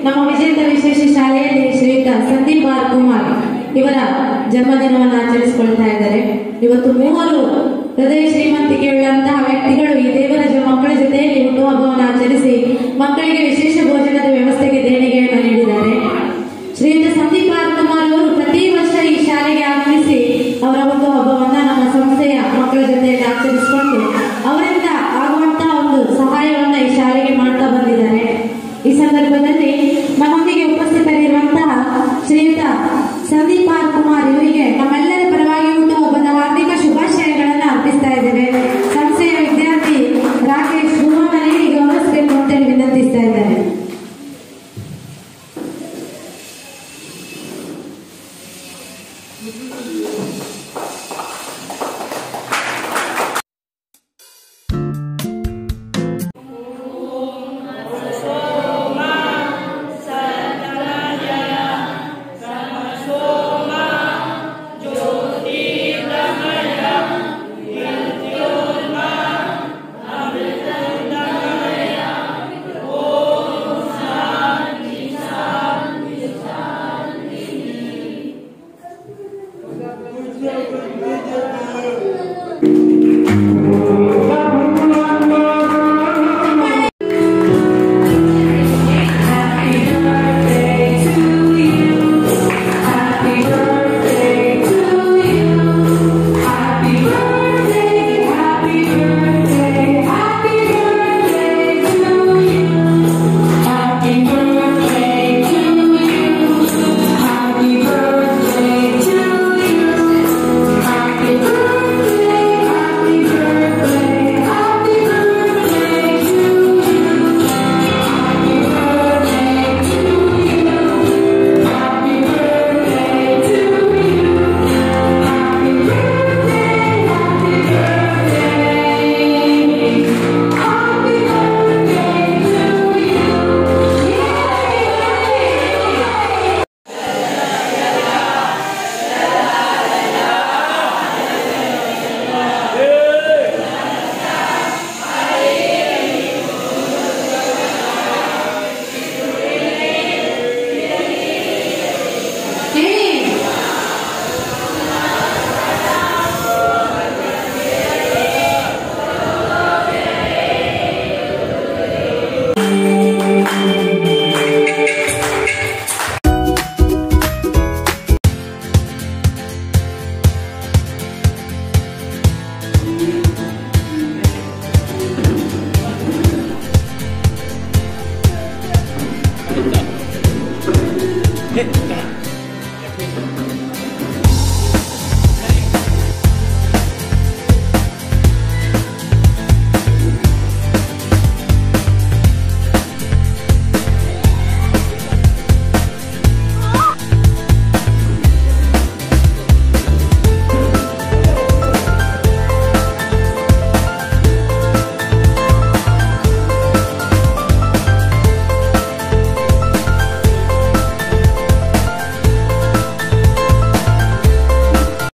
ನಮ್ಮ ವಿಜೇತ ವಿಶೇಷ ಶಾಲೆಯಲ್ಲಿ ಶ್ರೀಯುತ ಸಂದೀಪ್ ಆರ್ ಕುಮಾರ್ ಇವರ ಜನ್ಮದಿನವನ್ನು ಆಚರಿಸಿಕೊಳ್ತಾ ಇದ್ದಾರೆ ಇವತ್ತು ಮೂವರು ಹೃದಯ ಶ್ರೀಮಂತಿಕೆಯುಳ್ಳಂತಹ ವ್ಯಕ್ತಿಗಳು ಈ ದೇವರ ಜ- ಮಕ್ಕಳ ಜೊತೆಯಲ್ಲಿ ಹುಟ್ಟುಹಬ್ಬವನ್ನು ಆಚರಿಸಿ ಮಕ್ಕಳಿಗೆ ವಿಶೇಷ ಭೋಜನದ ವ್ಯವಸ್ಥೆಗೆ ದೇಣಿಗೆಯನ್ನು ನೀಡಿದ್ದಾರೆ ಶ್ರೀಯುತ ಸಂದೀಪ್ ಆರ್ ಕುಮಾರ್ ಅವರು ಪ್ರತಿ ವರ್ಷ ಈ ಶಾಲೆಗೆ ಆಗಮಿಸಿ ಅವರ ಹುಟ್ಟುಹಬ್ಬವನ್ನ ನಮ್ಮ ಸಂಸ್ಥೆಯ ಮಕ್ಕಳ ಜೊತೆಯಲ್ಲಿ ಆಚರಿಸಿಕೊಂಡು ಅವರಿಂದ ಆಗುವಂತಹ ಒಂದು ಸಹಾಯವನ್ನ ಈ ಶಾಲೆಗೆ ಮಾಡ್ತಾ ಬಂದಿದ್ದಾರೆ ಈ ಸಂದರ್ಭದಲ್ಲಿ ನಮ್ಮೊಂದಿಗೆ ಉಪಸ್ಥಿತರಿರುವಂತಹ ಶ್ರೀಯುತ ಸಂದೀಪ್ ಆರ್ ಕುಮಾರ್ ಇವರು